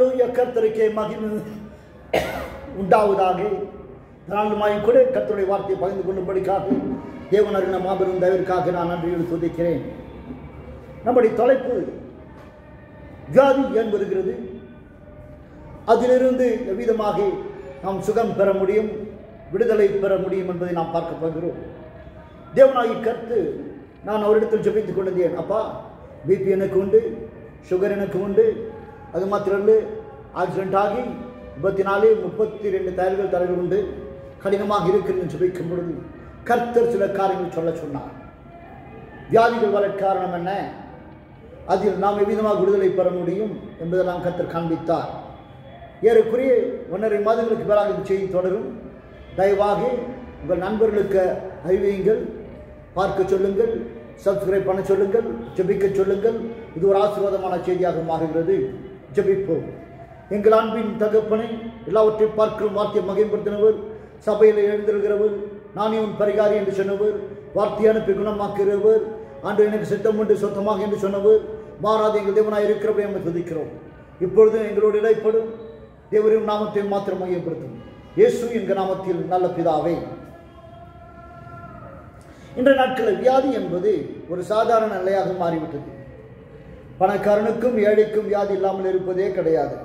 அல்லூயா கர்த்தருக்கே மகிமை உண்டாவதாக நாளுமாய் கூட கர்த்தருடைய வார்த்தையை பகிர்ந்து கொள்ளும்படிக்காக தேவன் அருகின மாபெரும் தயவிற்காக நான் நன்றியோடு துதிக்கிறேன் நம்முடைய தலைப்பு வியாதி ஏன் வருகிறது அதிலிருந்து எவ்விதமாக நாம் சுகம் பெற முடியும் விடுதலை பெற முடியும் என்பதை நாம் பார்க்க போகிறோம் தேவனாகி கருத்து நான் அவரிடத்தில் ஜெபித்துக் கொண்டிருந்தேன் அப்பா பிபி எனக்கு உண்டு சுகர் எனக்கு உண்டு அது மாத்திரம் இல்லை ஆக்சிடென்ட் ஆகி முப்பத்தி நாலு முப்பத்தி ரெண்டு தயல்கள் தலைகள் உண்டு கடினமாக இருக்கிறது ஜெபிக்கும் பொழுது கர்த்தர் சில காரியங்கள் சொல்ல சொன்னார் வியாதிகள் வர காரணம் என்ன அதில் நாம் எவ்விதமாக விடுதலை பெற முடியும் என்பதெல்லாம் கர்த்தர் காண்பித்தார் ஏறக்குறைய ஒன்றரை மாதங்களுக்கு மேலாக இந்த செய்தி தொடரும் தயவாக உங்கள் நண்பர்களுக்கு அறிவியுங்கள் பார்க்க சொல்லுங்கள் சப்ஸ்கிரைப் பண்ண சொல்லுங்கள் ஜெபிக்க சொல்லுங்கள் இது ஒரு ஆசீர்வாதமான செய்தியாக மாறுகிறது ஜெபிப்போம் எங்கள் அன்பின் தகப்பனை எல்லாவற்றையும் பார்க்கும் வார்த்தையை மகிமைப்படுத்தினவர் சபையில் எழுந்திருக்கிறவர் நானே உன் பரிகாரி என்று சொன்னவர் வார்த்தை அனுப்பி குணமாக்குகிறவர் அன்று எனக்கு சித்தம் உண்டு சொத்தமாக என்று சொன்னவர் மாறாத எங்கள் தேவனாய் இருக்கிறவரை நம்ம துதிக்கிறோம் இப்பொழுது எங்களோடு இடைப்படும் தேவரின் நாமத்தை மாத்திரம் மையப்படுத்தும் இயேசு என்கிற நாமத்தில் நல்ல பிதாவே இன்றைய நாட்களில் வியாதி என்பது ஒரு சாதாரண நிலையாக மாறிவிட்டது பணக்காரனுக்கும் ஏழைக்கும் வியாதி இல்லாமல் இருப்பதே கிடையாது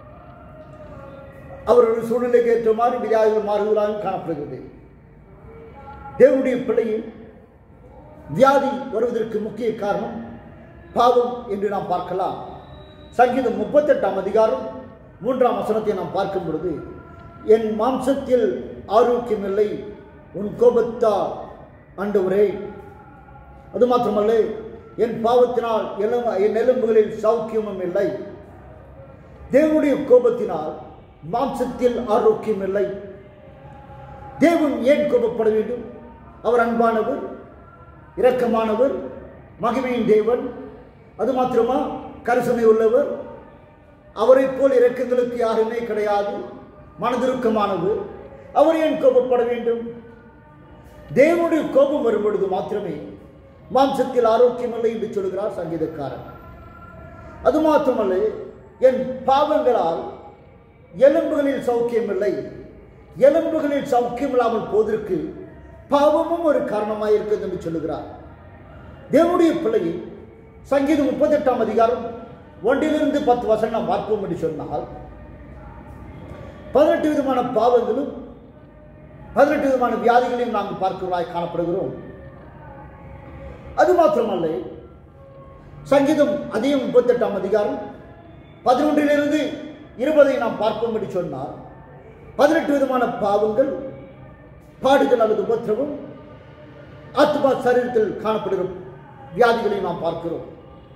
அவர்கள் சூழ்நிலைக்கு ஏற்ற மாதிரி வியாதிகள் மாறுதலாக காணப்படுகிறது தேவனுடைய பிள்ளையில் வியாதி வருவதற்கு முக்கிய காரணம் பாவம் என்று நாம் பார்க்கலாம் சங்கீதம் முப்பத்தெட்டாம் அதிகாரம் மூன்றாம் வசனத்தை நாம் பார்க்கும் பொழுது என் மாம்சத்தில் ஆரோக்கியமில்லை உன் கோபத்தால் ஆண்டவரே அது மாத்திரமல்ல என் பாவத்தினால் எலும் என் எலும்புகளில் சௌக்கியமும் இல்லை தேவனுடைய கோபத்தினால் மாம்சத்தில் ஆரோக்கியம் இல்லை தேவன் ஏன் கோபப்பட வேண்டும் அவர் அன்பானவர் இரக்கமானவர் மகிமையின் தேவன் அது மாத்திரமா கரிசனை உள்ளவர் அவரைப் போல் இரக்கங்களுக்கு யாருமே கிடையாது மனதிருக்கமானவர் அவர் ஏன் கோபப்பட வேண்டும் தேவனுடைய கோபம் வரும் பொழுது மாத்திரமே மாம்சத்தில் ஆரோக்கியம் இல்லை என்று சொல்கிறார் சங்கீதக்காரன் அது மாத்திரமல்ல என் பாவங்களால் எலும்புகளில் சௌக்கியம் இல்லை எலும்புகளில் சௌக்கியம் இல்லாமல் போவதற்கு பாவமும் ஒரு காரணமாக இருக்கிறது என்று சொல்லுகிறார் தேவனுடைய பிள்ளையை சங்கீதம் முப்பத்தெட்டாம் அதிகாரம் ஒன்றிலிருந்து பத்து வசனம் நாம் பார்ப்போம் என்று சொன்னால் பதினெட்டு விதமான பாவங்களும் பதினெட்டு விதமான வியாதிகளையும் நாங்கள் பார்க்கிறவர்களாய் காணப்படுகிறோம் அது மாத்திரமல்ல சங்கீதம் அதிகம் முப்பத்தெட்டாம் அதிகாரம் பதினொன்றிலிருந்து இருபதை நாம் பார்ப்போம் என்று சொன்னால் பதினெட்டு விதமான பாவங்கள் பாடுகள் அல்லது உபத்திரவம் ஆத்மா சரீரத்தில் காணப்படுகிற வியாதிகளை நாம் பார்க்கிறோம்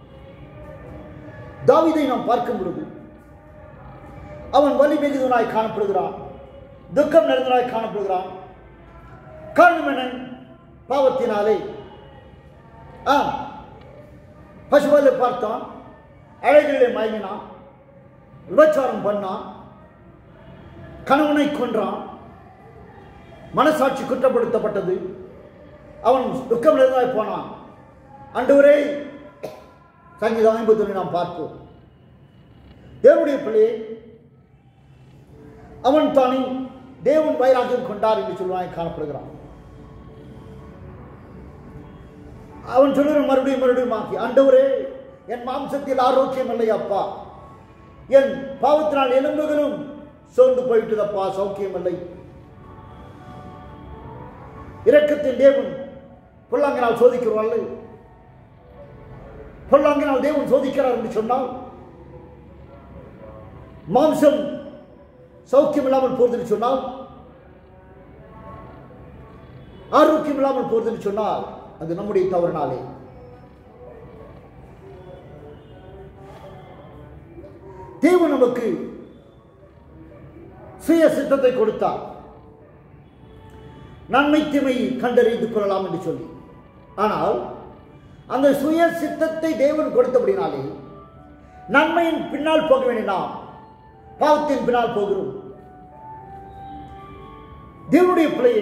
தாவிதை நாம் பார்க்கும் பொழுது அவன் வலி மிகுதனாய் காணப்படுகிறான் துக்கம் நிறைந்தனாய் காணப்படுகிறான் காரணம் என்ன பாவத்தினாலே ஆ பசுவலை பார்த்தான் அழகிலே மயங்கினான் விபச்சாரம் பண்ணான் கணவனை கொன்றான் மனசாட்சி குற்றப்படுத்தப்பட்டது அவன் துக்கம் நிறைந்தாய் போனான் அன்றுவரே சங்கீதம் ஐம்பத்தி நாம் பார்ப்போம் தேவனுடைய பிள்ளையை அவன் தானே தேவன் வைராகியம் கொண்டார் என்று சொல்லுவாய் காணப்படுகிறான் அவன் சொல்லுகிற மறுபடியும் மறுபடியும் ஆக்கி ஆண்டவரே என் மாம்சத்தில் ஆரோக்கியம் இல்லை அப்பா என் பாவத்தினால் எலும்புகளும் சோர்ந்து போயிட்டுதப்பா சௌக்கியம் இல்லை இரக்கத்தின் தேவன் பொல்லாங்கினால் சோதிக்கிறவர்கள் பொல்லாங்கினால் தேவன் சோதிக்கிறார் என்று சொன்னால் மாம்சம் சௌக்கியம் இல்லாமல் போகுதுன்னு சொன்னால் ஆரோக்கியம் இல்லாமல் போகுதுன்னு சொன்னால் அது நம்முடைய தவறுனாலே தேவன் நமக்கு சுய சித்தத்தை கொடுத்தார் நன்மை தீமையை கண்டறிந்து கொள்ளலாம் என்று சொல்லி ஆனால் அந்த சுய சித்தத்தை தேவன் கொடுத்தபடினாலே நன்மையின் பின்னால் போக வேண்டிய நாம் பாவத்தின் பின்னால் போகிறோம் தேவனுடைய பிள்ளையை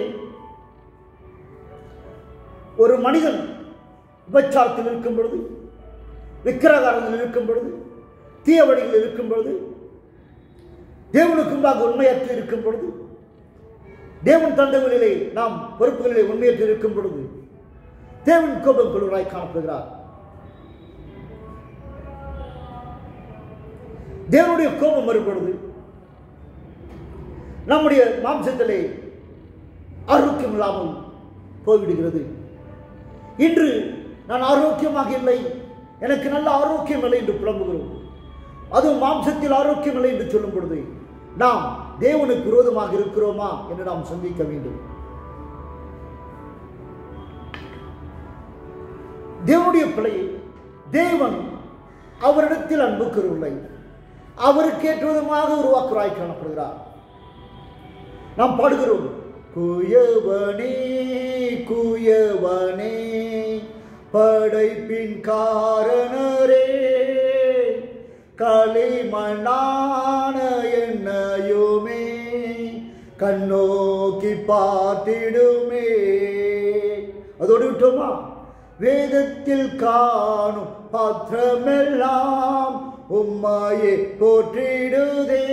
ஒரு மனிதன் விபச்சாரத்தில் இருக்கும் பொழுது விக்கிரகாரத்தில் இருக்கும் பொழுது தீய வழிகளில் இருக்கும் பொழுது தேவனுக்கு முன்பாக உண்மையற்று இருக்கும் பொழுது தேவன் தந்தங்களிலே நாம் பொறுப்புகளிலே உண்மையற்று இருக்கும் பொழுது தேவன் கோபம் கொள்வராய் காணப்படுகிறார் தேவனுடைய கோபம் வரும் பொழுது நம்முடைய மாம்சத்திலே ஆரோக்கியம் இல்லாமல் போய்விடுகிறது இன்று நான் ஆரோக்கியமாக இல்லை எனக்கு நல்ல ஆரோக்கியம் இல்லை என்று புலம்புகிறோம் அதுவும் மாம்சத்தில் ஆரோக்கியம் இல்லை என்று சொல்லும் பொழுது நாம் தேவனுக்கு விரோதமாக இருக்கிறோமா என்று நாம் சிந்திக்க வேண்டும் தேவனுடைய பிள்ளையை தேவன் அவரிடத்தில் அன்பு கூறவில்லை அவருக்கு ஏற்றுவதுமாக உருவாக்குறாய் காணப்படுகிறார் நாம் பாடுகிறோம் குயவனே குயவனே படைப்பின் காரணரே களிமண்ணான என்னையுமே கண்ணோக்கி பார்த்திடுமே அதோடு விட்டோமா வேதத்தில் காணும் பாத்திரமெல்லாம் உம்மாயே போற்றிடுதே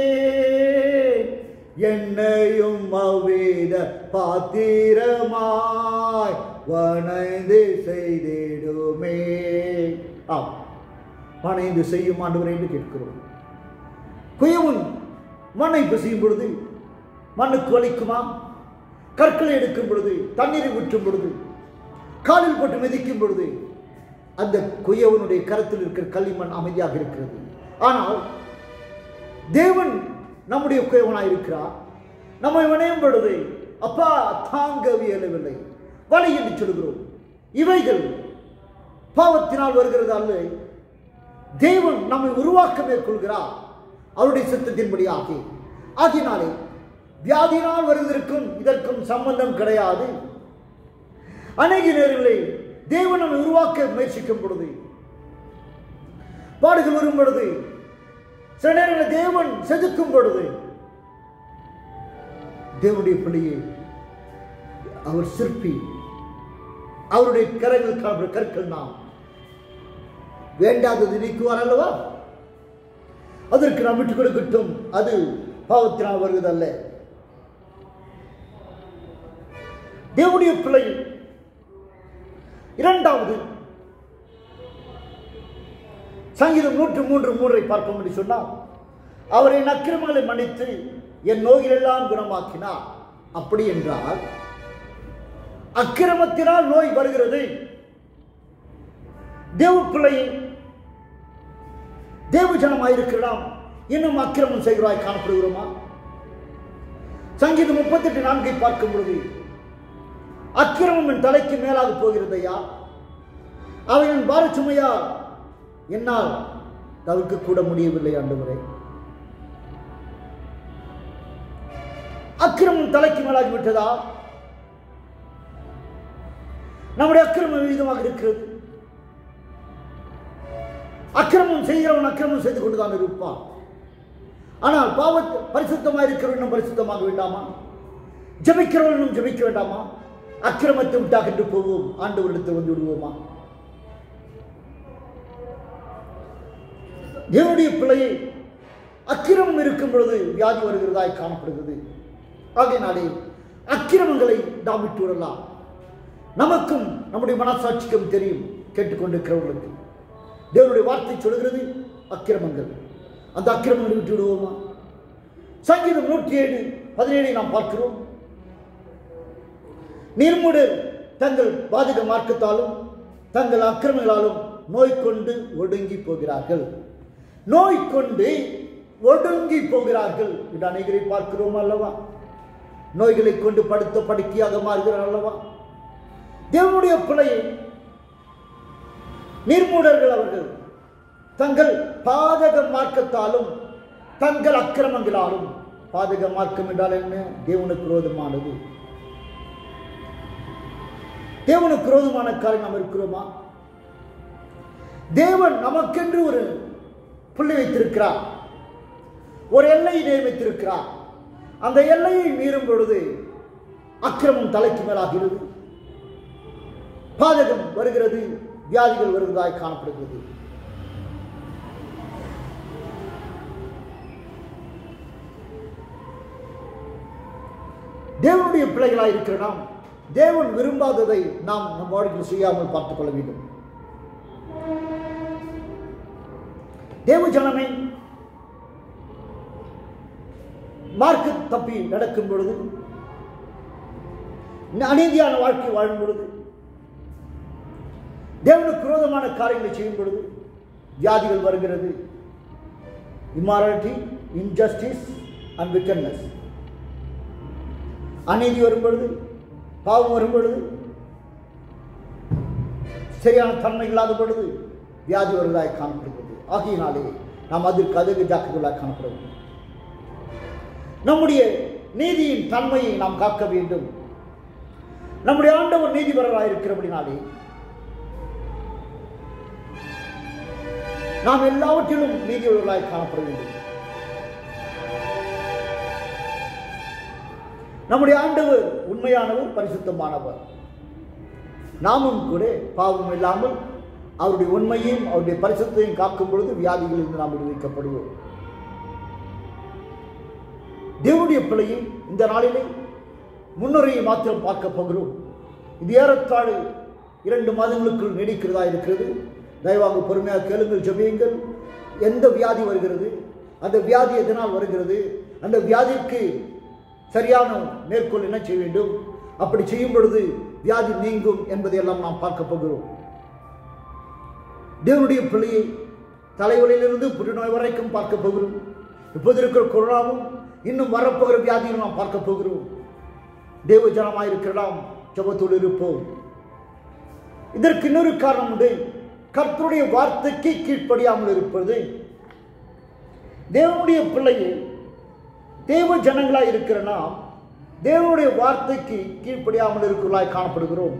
என்னையும் அவ்வேத பாத்திரமாய் வணைந்து செய்திடுமே ஆம் பணைந்து செய்யும் ஆண்டவரை என்று கேட்கிறோம் குயவன் மண்ணை பிசையும் பொழுது மண்ணுக்கு வலிக்குமா கற்களை எடுக்கும் பொழுது தண்ணீரை ஊற்றும் பொழுது காலில் போட்டு மிதிக்கும் பொழுது அந்த குயவனுடைய கரத்தில் இருக்கிற களிமண் அமைதியாக இருக்கிறது ஆனால் தேவன் நம்முடைய குயவனாய் இருக்கிறார் நம்மை வினயம் பொழுது அப்பா தாங்க இயலவில்லை வலை என்று சொல்கிறோம் இவைகள் பாவத்தினால் வருகிறது அல்ல தேவன் நம்மை உருவாக்க மேற்கொள்கிறார் அவருடைய சித்தத்தின்படி ஆகி ஆகினாலே வியாதியினால் வருவதற்கும் இதற்கும் சம்பந்தம் கிடையாது அநேக நேரங்களில் தேவன் நம்மை உருவாக்க முயற்சிக்கும் பொழுது பாடுகள் வரும் பொழுது சில நேரங்களில் தேவன் செதுக்கும் பொழுது தேவனுடைய பிள்ளையை அவர் சிற்பி அவருடைய கரங்கள் காணப்படுற கற்கள் நாம் வேண்டாதது நீக்குவார் அல்லவா அதற்கு நாம் விட்டுக் கொடுக்கட்டும் அது பாவத்தினால் வருவதல்ல தேவனுடைய பிள்ளை இரண்டாவது சங்கீதம் நூற்று மூன்று மூன்றை பார்ப்போம் என்று சொன்னால் அவரை நக்கிரமங்களை மன்னித்து என் நோயிலெல்லாம் குணமாக்கினார் அப்படி என்றால் அக்கிரமத்தினால் நோய் வருகிறது தேவ பிள்ளையை தேவ ஜனமாயிருக்கலாம் இன்னும் அக்கிரமம் செய்கிறாய் காணப்படுகிறோமா சங்கீதம் முப்பத்தெட்டு நான்கை பார்க்கும் பொழுது அக்கிரமம் என் தலைக்கு மேலாக போகிறதையா அவை என் பாரச்சுமையா என்னால் தவிர்க்க கூட முடியவில்லை ஆண்டவரே அக்கிரமம் தலைக்கு மேலாகி விட்டதா நம்முடைய அக்கிரமம் விகிதமாக இருக்கிறது அக்கிரமம் செய்கிறவன் அக்கிரமம் செய்து கொண்டுதான் இருப்பான் ஆனால் பாவத்தை பரிசுத்தமாக இருக்கிறவன் இன்னும் பரிசுத்தமாக வேண்டாமா ஜபிக்கிறவன் இன்னும் ஜபிக்க வேண்டாமா அக்கிரமத்தை விட்டாக என்று போவோம் ஆண்டவரிடத்தில் வந்து விடுவோமா தேவனுடைய பிள்ளையை அக்கிரமம் இருக்கும் பொழுது வியாதி வருகிறதாய் காணப்படுகிறது ஆகையினாலே அக்கிரமங்களை நாம் விட்டு விடலாம் நமக்கும் நம்முடைய மனசாட்சிக்கும் தெரியும் கேட்டுக்கொண்டிருக்கிறவர்களுக்கு தேவனுடைய வார்த்தை சொல்கிறது அக்கிரமங்கள் அந்த அக்கிரமங்களை விட்டு விடுவோமா சங்கீதம் நூற்றி ஏழு பதினேழை நாம் பார்க்கிறோம் நீர்முடர் தங்கள் பாதக மார்க்கத்தாலும் தங்கள் அக்கிரமங்களாலும் நோய் கொண்டு ஒடுங்கி போகிறார்கள் நோய் கொண்டு ஒடுங்கி போகிறார்கள் என்று அனைவரை பார்க்கிறோம் அல்லவா நோய்களை கொண்டு படுத்த படுக்கையாக மாறுகிறார் அல்லவா தேவனுடைய பிள்ளையை நீர்மூடர்கள் அவர்கள் தங்கள் பாதக மார்க்கத்தாலும் தங்கள் அக்கிரமங்களாலும் பாதக மார்க்கம் என்றால் என்ன தேவனுக்கு விரோதமானது தேவனுக்கு விரோதமான காரியம் நாம் இருக்கிறோமா தேவன் நமக்கென்று ஒரு புள்ளி வைத்திருக்கிறார் ஒரு எல்லையை நியமித்திருக்கிறார் அந்த எல்லையை மீறும் பொழுது அக்கிரமம் தலைக்கு மேலாகிறது பாதகம் வருகிறது வியாதிகள் வருவதாய் காணப்படுகிறது தேவனுடைய பிள்ளைகளாக இருக்கிற நாம் தேவன் விரும்பாததை நாம் நம் வாழ்க்கையில் செய்யாமல் பார்த்துக் கொள்ள வேண்டும் தேவ ஜனமே மார்க்கு தப்பி நடக்கும் பொழுது அநீதியான வாழ்க்கை வாழும் பொழுது தேவனுக்கு விரோதமான காரியங்களை செய்யும் பொழுது வியாதிகள் வருகிறது இம்மாரலிட்டி இன்ஜஸ்டிஸ் அண்ட் விக்கட்னஸ் அநீதி வரும் பொழுது பாவம் வரும் பொழுது சரியான தன்மை இல்லாத பொழுது வியாதி வருவதாய் காணப்படுகிறது ஆகையினாலே நாம் அதற்கு அதுக்கு ஜாக்கிரதையாக காணப்பட வேண்டும் நம்முடைய நீதியின் தன்மையை நாம் காக்க வேண்டும் நம்முடைய ஆண்டவர் நீதிபரராக இருக்கிறபடினாலே நாம் எல்லாவற்றிலும் நீதியுள்ளவர்களாய் காணப்பட வேண்டும் நம்முடைய ஆண்டவர் உண்மையானவர் பரிசுத்தமானவர் நாமும் கூட பாவம் இல்லாமல் அவருடைய உண்மையும் அவருடைய பரிசுத்தையும் காக்கும் பொழுது வியாதிகளிலிருந்து நாம் விடுவிக்கப்படுவோம் தேவனுடைய பிள்ளையை இந்த நாளிலே முன்னுரையை மாத்திரம் பார்க்க போகிறோம் இது ஏறத்தாழ இரண்டு மாதங்களுக்குள் நீடிக்கிறதா இருக்கிறது தயவாக பொறுமையாக கேளுங்கள் ஜெபியுங்கள் எந்த வியாதி வருகிறது அந்த வியாதி எதனால் வருகிறது அந்த வியாதிக்கு சரியான மேற்கோள் என்ன செய்ய வேண்டும் அப்படி செய்யும் பொழுது வியாதி நீங்கும் என்பதையெல்லாம் நாம் பார்க்க போகிறோம் தேவனுடைய பிள்ளையை தலைவலியிலிருந்து புற்றுநோய் வரைக்கும் பார்க்க போகிறோம் இப்போது இருக்கிற கொரோனாவும் இன்னும் வரப்போகிற வியாதியும் நாம் பார்க்க போகிறோம் தேவ ஜனமாக இருக்கிறலாம் ஜபத்தோடு இருப்போம் இதற்கு இன்னொரு காரணம் உண்டு கர்த்தருடைய வார்த்தைக்கு கீழ்ப்படியாமல் இருப்பது தேவனுடைய பிள்ளையை தேவ ஜனங்களாய் இருக்கிற நாம் தேவனுடைய வார்த்தைக்கு கீழ்ப்படியாமல் இருக்கிறாய் காணப்படுகிறோம்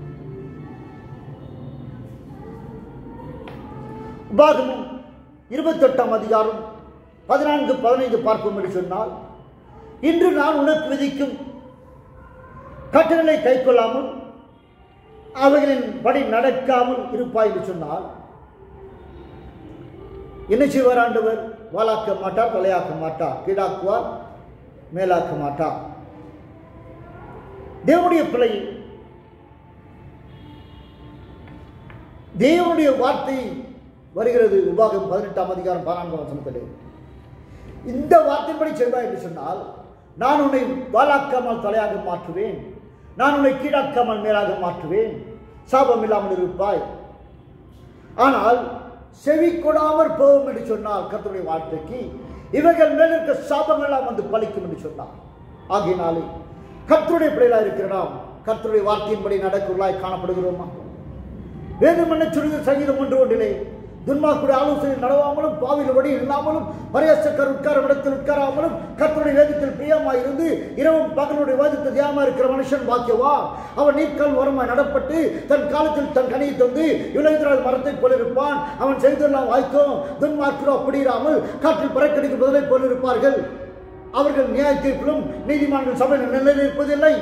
உபாகமும் இருபத்தெட்டாம் அதிகாரம் பதினான்கு பதினைந்து பார்ப்போம் என்று சொன்னால் இன்று நான் உனக்கு விதிக்கும் கட்டளை கை கொள்ளாமல் அவைகளின் படி நடக்காமல் இருப்பாய் என்று சொன்னால் என்ன செய்வார் ஆண்டவர் வாலாக்க மாட்டார் தலையாக்க மாட்டார் கீழாக்குவார் மேலாக்க மாட்டார் தேவனுடைய பிள்ளை தேவனுடைய வார்த்தை வருகிறது உபாகம் பதினெட்டாம் அதிகாரம் பதினான்காம் வசனத்திலே இந்த வார்த்தைப்படி செய்வாய் என்று சொன்னால் நான் உன்னை வாலாக்காமல் தலையாக மாற்றுவேன் நான் உன்னை கீழாக்காமல் மேலாக மாற்றுவேன் சாபம் இல்லாமல் இருப்பாய் ஆனால் செவி கொடாமற் போகும் என்று சொன்னால் கர்த்தருடைய வார்த்தைக்கு இவைகள் மேல் இருக்க சாபம் எல்லாம் வந்து பலிக்கும் என்று சொன்னார் ஆகையினாலே கர்த்தருடைய பிள்ளைகளாக இருக்கிற நாம் கர்த்தருடைய வார்த்தையின்படி நடக்குள்ளாய் காணப்படுகிறோமா வேதம் என்ன சொல்லுகிற சங்கீதம் ஒன்று ஒன்றிலே துன்மாக்குடைய ஆலோசனை நடவாமலும் பாவியில் வழி இல்லாமலும் பரியாசக்கர் உட்கார இடத்தில் உட்காராமலும் கர்த்தருடைய வேதத்தில் பிரியமாய் இருந்து இரவும் பகலுடைய வேதத்தில் தியானமா இருக்கிற மனுஷன் பாக்கியவா அவன் நீர்க்கால் வரமாய் நடப்பட்டு தன் காலத்தில் தன் கனியை தந்து இளைஞரால் மரத்தை போல இருப்பான் அவன் செய்தெல்லாம் வாய்க்கும் துன்மார்க்கரோ அப்படி இராமல் காற்றில் பறக்கடிக்கும் பதிலை போல இருப்பார்கள் அவர்கள் நியாய தீர்ப்பிலும் நீதிமான்கள் சபையில் நிலையில் இருப்பதில்லை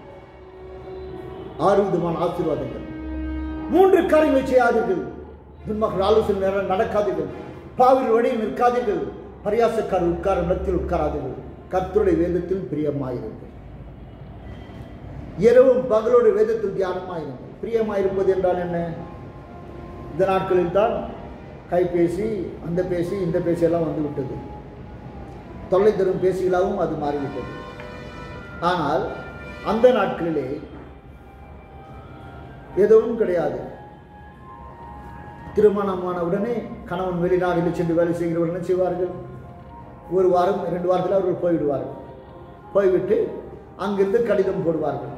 ஆறு விதமான ஆசீர்வாதங்கள் மூன்று காரியங்களை செய்யாதீர்கள் துன்மக்கள் ஆலோசனை நேரம் நடக்காதீர்கள் பாவில் வழியில் நிற்காதீர்கள் பரியாசக்கார் உட்கார இடத்தில் உட்காராதீர்கள் கர்த்தருடைய வேதத்தில் பிரியமாயிருங்கள் இரவும் பகலோட வேதத்தில் தியானமாயிருங்கள் பிரியமாயிருப்பது என்றால் என்ன இந்த நாட்களில் தான் கைபேசி அந்த பேசி இந்த பேசி எல்லாம் வந்து விட்டது தொல்லை தரும் பேசிகளாகவும் அது மாறிவிட்டது ஆனால் அந்த நாட்களிலே எதுவும் கிடையாது திருமணமான உடனே கணவன் வெளிநாடுகளில் சென்று வேலை செய்கிறவர்கள் என்ன செய்வார்கள் ஒரு வாரம் இரண்டு வாரத்தில் அவர்கள் போய்விடுவார்கள் போய்விட்டு அங்கிருந்து கடிதம் போடுவார்கள்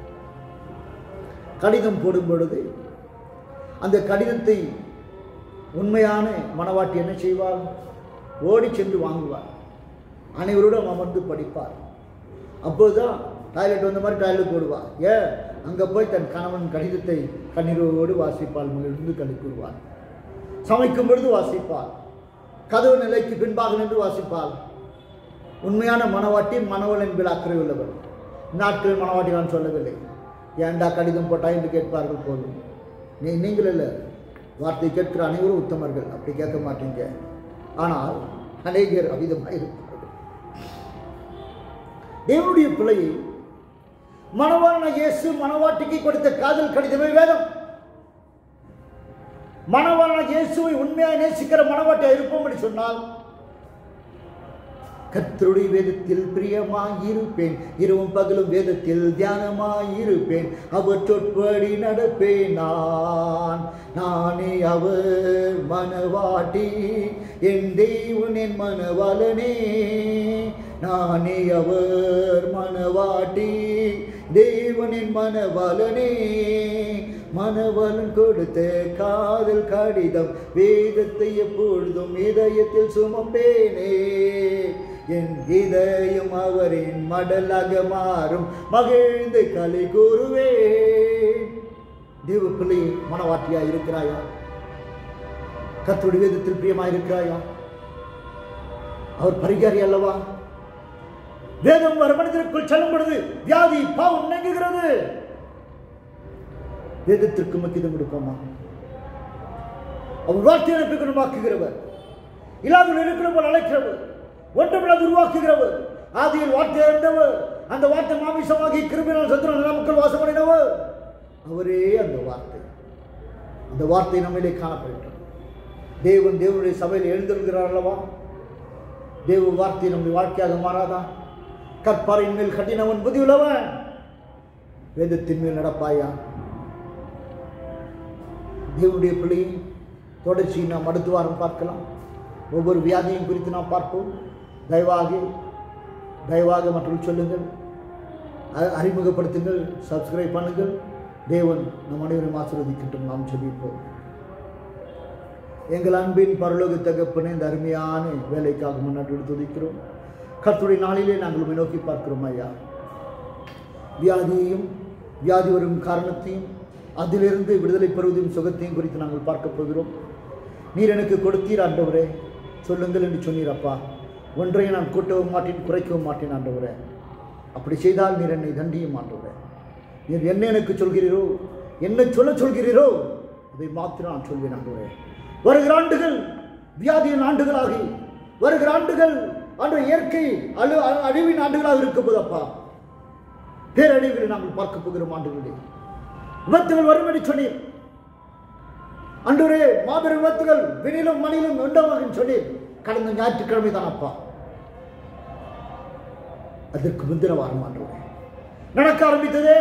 கடிதம் போடும் பொழுது அந்த கடிதத்தை உண்மையான மனவாட்டி என்ன செய்வார் ஓடி சென்று வாங்குவார் அனைவரோடும் அமர்ந்து படிப்பார் அப்போதுதான் டாய்லெட் வந்த மாதிரி டாய்லெட் போடுவார் ஏன் அங்கே போய் தன் கணவன் கடிதத்தை கண்ணீரோடு வாசிப்பால் மகிழ்ந்து களி கூறுவார் சமைக்கும் பொழுது வாசிப்பார் கதவு நிலைக்கு பின்பாக நின்று வாசிப்பார் உண்மையான மனவாட்டி மனவல் என்பதில் அக்கறை உள்ளவர் நாட்களில் மனவாட்டி நான் சொல்லவில்லை ஏன்டா கடிதம் போட்டா என்று கேட்பார்கள் போதும் நீ நீங்கள் இல்லை வார்த்தை கேட்கிற அனைவரும் உத்தமர்கள் அப்படி கேட்க மாட்டீங்க ஆனால் அநேகர் அவிதமாக இருப்பார்கள் தேவனுடைய பிள்ளையை மணவாளன இயேசு மணவாட்டிக்கு கொடுத்த காதல் கடிதமே வேதம் மணவாளன இயேசுவை உண்மையாக நேசிக்கிற மணவாட்டியா இருப்போம் என்று சொன்னால் கர்த்தருடைய வேதத்தில் பிரியமாயிருப்பேன் இரவும் பகலும் வேதத்தில் தியானமாயிருப்பேன் அவர் சொற்படி நடப்பேன் நான் நானே அவர் மனவாட்டி என் தெய்வன் என் மனவாளனே நானே அவர் மனவாட்டி தேவனின் மனவாளனே மனவலன் கொடுத்த காதல் கடிதம் வேதத்தை எப்பொழுதும் இதயத்தில் சுமப்பேனே என் இதயம் அவரின் மடலாக மாறும் மகிழ்ந்து கலை கூறுவேன் தேவ பிள்ளை மனவாட்டியா இருக்கிறாயா கர்த்தருடைய வேதத்தில் பிரியமா இருக்கிறாயா அவர் பரிகாரி அல்லவா வேதம் ஒரு மனிதனுக்குள் செல்லும் பொழுது வியாதி பாவம் நீங்குகிறது வேதத்திற்கு முக்கியம் கொடுப்போமா அவர் வார்த்தையை குணமாக்குகிறவர் இல்லாமல் இருக்கிறவர் அழைக்கிறவர் ஒன்றுமில்லாத உருவாக்குகிறவர் ஆதியில் வார்த்தை இருந்தவர் அந்த வார்த்தை மாமிசமாகி கிருமினால் சத்துருவ நமக்குள் வாசம் பண்ணினவர் அவரே அந்த வார்த்தை அந்த வார்த்தை நம்மிலே காணப்படுகிறது தேவன் தேவனுடைய சபையில் எழுந்திருக்கிறார் அல்லவா தேவ வார்த்தை நம்முடைய வாழ்க்கையாக மாறாதா கற்பாரின் மேல் கட்டினவன் புதியுள்ளவன் வேதத்தின் மேல் நடப்பாயா தேவனுடைய பிள்ளையை தொடர்ச்சி நாம் அடுத்த வாரம் பார்க்கலாம் ஒவ்வொரு வியாதியும் குறித்து நாம் பார்ப்போம் தயவாக தயவாக மற்றும் சொல்லுங்கள் அ- அறிமுகப்படுத்துங்கள் சப்ஸ்கிரைப் பண்ணுங்கள் தேவன் நம் அனைவரும் ஆசீர்வதிக்கட்டும் நாம் சொல்லிப்போம் எங்கள் அன்பின் பரலோக தகப்பனே இந்த அருமையான வேலைக்காக முன்னாடி துதிக்கிறோம் கர்த்தருடைய நாளிலே நாங்கள் உம்மை நோக்கி பார்க்கிறோம் ஐயா வியாதியையும் வியாதி வரும் காரணத்தையும் அதிலிருந்து விடுதலை பெறுவதையும் சுகத்தையும் குறித்து நாங்கள் பார்க்க போகிறோம் நீர் எனக்கு கொடுத்தீர் ஆண்டவரே சொல்லுங்கள் என்று சொன்னீர் அப்பா ஒன்றையும் நான் கூட்டவும் மாட்டேன் குறைக்கவும் மாட்டேன் ஆண்டவரே அப்படி செய்தால் நீர் என்னை தண்டியும் ஆண்டவரே நீர் என்ன எனக்கு சொல்கிறீரோ என்ன சொல்ல சொல்கிறீரோ அதை மாத்திரம் நான் சொல்வேன் ஆண்டவரே வருகிற ஆண்டுகள் வியாதியின் ஆண்டுகளாகி வருகிற ஆண்டுகள் ஆண்டு இயற்கை அழு அழிவின் ஆண்டுகளாக இருக்க போதப்பா பேரழிவுகளை நாங்கள் பார்க்க போகிறோம் ஆண்டுகளிலே விபத்துகள் வரும் என்று சொன்னீர் அன்றுவரே மாபெரும் விபத்துகள் வினிலும் மணிலும் உண்டவாகும் சொன்னீர் கடந்த ஞாயிற்றுக்கிழமை தான் அப்பா அதற்கு முந்தின வாரம் ஆண்டவரே நடக்க ஆரம்பித்ததே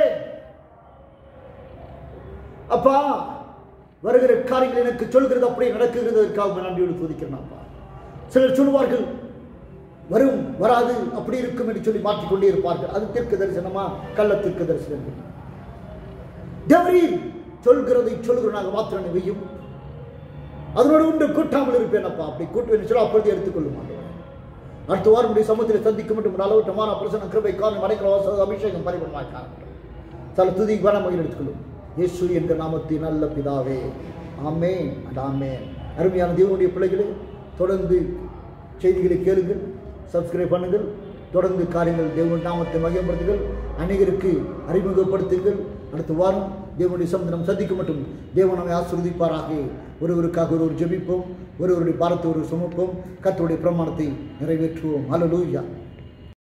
அப்பா வருகிற காரியங்கள் எனக்கு சொல்கிறது அப்படியே நடக்குகிறதற்காக நன்றியோடு துதிக்கிறேன் அப்பா சிலர் சொல்லுவார்கள் வரும் வராது அப்படி இருக்கும் என்று சொல்லி மாற்றிக்கொண்டே இருப்பார்கள் அது தீர்க்க தரிசனமா கள்ள தீர்க்க தரிசனம் தேவரீர் சொல்கிறதை சொல்கிறனாக மாத்திரம் வெய்யும் அதனோடு உண்டு கூட்டாமல் இருப்பேன் அப்பா அப்படி கூட்டுவேன் சொல்ல அப்பொழுது எடுத்துக்கொள்ளும் ஆண்டவரே. அடுத்த வாரம் உடைய சமூகத்தில் சந்திக்க மட்டும் அளவட்டமான பிரசன கிருபை காரணம் அடைக்கிற வாச அபிஷேகம் பரிபூர்ணமாக காணப்படும் சில துதி கனமையில் எடுத்துக்கொள்ளும் இயேசு என்ற நாமத்தின் நல்ல பிதாவே ஆமென் அண்ட் ஆமென் அருமையான தேவனுடைய பிள்ளைகளே தொடர்ந்து செய்திகளை கேளுங்கள் சப்ஸ்கிரைப் பண்ணுங்கள் தொடர்ந்து காரியங்கள் தேவன் நாமத்தை மகிமைப்படுத்துங்கள் அநேகருக்கு அறிமுகப்படுத்துங்கள் அடுத்த வாரம் தேவனுடைய சமுதிரம் சந்திக்க மட்டும் தேவன் நம்மை ஆசிர்வதிப்பாராக ஒருவருக்காக ஒருவர் ஜெபிப்போம் ஒருவருடைய பாரத்தை ஒரு சுமப்போம் கர்த்தருடைய பிரமாணத்தை நிறைவேற்றுவோம் ஹalleluya